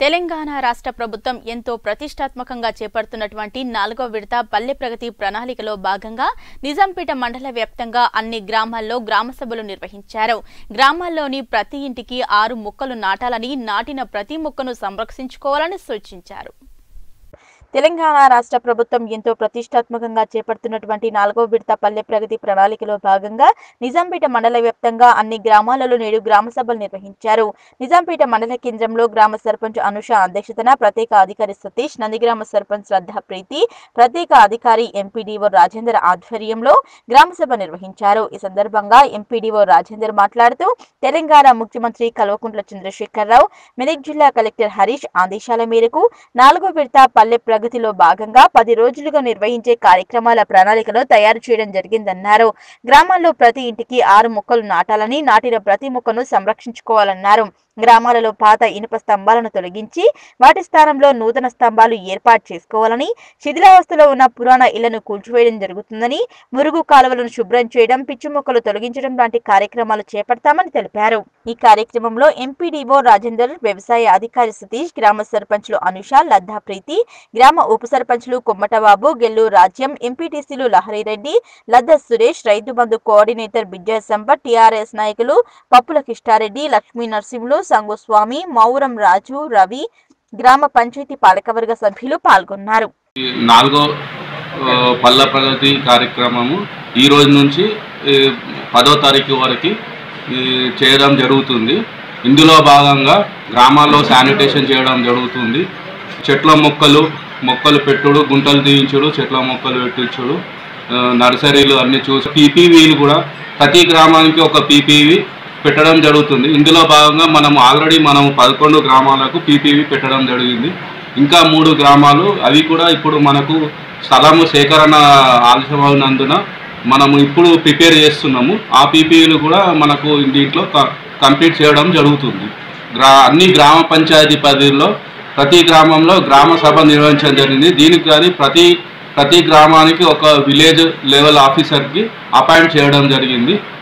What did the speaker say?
తెలంగాణ రాష్ట్ర ప్రభుత్వం ఎంతో ప్రతిష్టాత్మకంగా చేపడుతున్నటువంటి నాలుగో విడత పల్లె ప్రగతి ప్రణాళికలో భాగంగా నిజాంపేట మండల వ్యాప్తంగా అన్ని గ్రామాల్లో గ్రామ సభలు నిర్వహించారు గ్రామాల్లోని ప్రతి ఇంటికి ఆరు మొక్కలు నాటాలని నాటిన ప్రతి మొక్కను సంరక్షించుకోవాలని సూచించారు తెలంగాణ రాష్ట్ర ప్రభుత్వం ఎంతో ప్రతిష్టాత్మకంగా చేపడుతున్నటువంటి నాలుగో విడత పల్లె ప్రగతి ప్రణాళికలో భాగంగా నిజాంపేట మండల వ్యాప్తంగా అన్ని గ్రామాలలో నేడు గ్రామ సభలు నిర్వహించారు నిజాంపేట మండల కేంద్రంలో గ్రామ సర్పంచ్ అనుష అధ్యక్షతన ప్రత్యేక అధికారి సతీష్ నందిగ్రామ సర్పంచ్ శ్రద్ధ ప్రీతి ప్రత్యేక అధికారి ఎంపీడీఓ రాజేందర్ ఆధ్వర్యంలో గ్రామ సభ నిర్వహించారు ఈ సందర్భంగా ఎంపీడీఓ రాజేందర్ మాట్లాడుతూ తెలంగాణ ముఖ్యమంత్రి కల్వకుంట్ల చంద్రశేఖరరావు మెదక్ జిల్లా కలెక్టర్ హరీష్ ఆదేశాల మేరకు నాలుగో విడత పల్లె ప్రగతిలో భాగంగా పది రోజులుగా నిర్వహించే కార్యక్రమాల ప్రణాళికను తయారు చేయడం జరిగిందన్నారు గ్రామాల్లో ప్రతి ఇంటికి ఆరు మొక్కలు నాటాలని నాటిన ప్రతి మొక్కను సంరక్షించుకోవాలన్నారు గ్రామాలలో పాత ఇనుప స్తంభాలను తొలగించి వాటి స్థానంలో నూతన స్తంభాలు ఏర్పాటు చేసుకోవాలని శిథిలావస్థలో ఉన్న పురాణ ఇళ్లను కూల్చివేయడం జరుగుతుందని మురుగు కాలువలను శుభ్రం చేయడం పిచ్చి మొక్కలు తొలగించడం లాంటి కార్యక్రమాలు చేపడతామని తెలిపారు ఈ కార్యక్రమంలో ఎంపీడీఓ రాజేందర్ వ్యవసాయ అధికారి సతీష్ గ్రామ సర్పంచ్లు అనుష లద్దా ప్రీతి గ్రామ ఉప సర్పంచ్లు కొమ్మటబాబు గెల్లు రాజ్యం ఎంపీటీసీలు లహరిరెడ్డి లద్ద సురేష్ రైతు బంధు కోఆర్డినేటర్ బిజ్జయ సంపత్ టీఆర్ఎస్ నాయకులు పప్పుల కిష్టారెడ్డి లక్ష్మీ నరసింహులు సంగుస్వామి మౌరం రాజు రవి గ్రామ పంచాయతీ పాలకవర్గ సభ్యులు పాల్గొన్నారు ఈ నాలుగో ఆ, పల్ల ప్రగతి కార్యక్రమము ఈ రోజు నుంచి ఈ, పదో తారీఖు వరకు ఈ, చేయడం జరుగుతుంది ఇందులో భాగంగా గ్రామాల్లో శానిటేషన్ చేయడం జరుగుతుంది చెట్ల మొక్కలు మొక్కలు పెట్టుడు గుంటలు తీయించుడు చెట్ల మొక్కలు పెట్టించుడు ఆ, నర్సరీలు అన్ని చూసి పీపీవీలు కూడా ప్రతి గ్రామానికి ఒక పీపీవి పెట్టడం జరుగుతుంది ఇందులో భాగంగా మనం ఆల్రెడీ మనం పదకొండు గ్రామాలకు పీపీవి పెట్టడం జరిగింది ఇంకా మూడు గ్రామాలు అవి కూడా ఇప్పుడు మనకు స్థలము సేకరణ ఆలస్యమైనందున మనము ఇప్పుడు ప్రిపేర్ చేస్తున్నాము ఆ పీపీలు కూడా మనకు దీంట్లో క- కంప్లీట్ చేయడం జరుగుతుంది గ్రా అన్ని గ్రామ పంచాయతీ పరిధిలో ప్రతి గ్రామంలో గ్రామ సభ నిర్వహించడం జరిగింది దీనికి కానీ ప్రతి ప్రతి గ్రామానికి ఒక విలేజ్ లెవెల్ ఆఫీసర్కి అపాయింట్ చేయడం జరిగింది